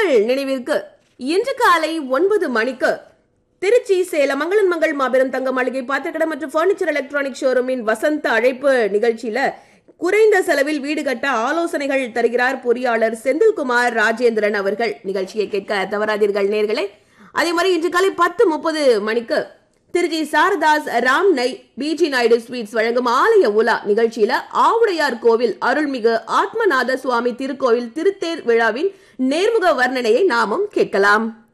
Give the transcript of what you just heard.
உங்கள் நினைவிற்கு இன்று காலை ஒன்பது மணிக்கு திருச்சி சேலம் மங்களன் மங்கள் மாபெரும் தங்க மாளிகை பாத்திரக்கடை மற்றும் பர்னிச்சர் எலக்ட்ரானிக் ஷோரூமின் வசந்த அழைப்பு நிகழ்ச்சியில குறைந்த செலவில் வீடு கட்ட ஆலோசனைகள் தருகிறார் பொறியாளர் செந்தில்குமார் ராஜேந்திரன் அவர்கள் நிகழ்ச்சியை கேட்க தவறாதீர்கள் நேர்களே அதே மாதிரி இன்று காலை பத்து முப்பது மணிக்கு திருச்சி சாரதாஸ் ராம் நை பிஜி நாயுடு ஸ்வீட்ஸ் வழங்கும் ஆலய உலா நிகழ்ச்சியில ஆவுடையார் கோவில் அருள்மிகு ஆத்மநாத சுவாமி திருக்கோவில் திருத்தேர் விழாவின் நேர்முக வர்ணனையை நாமும் கேட்கலாம்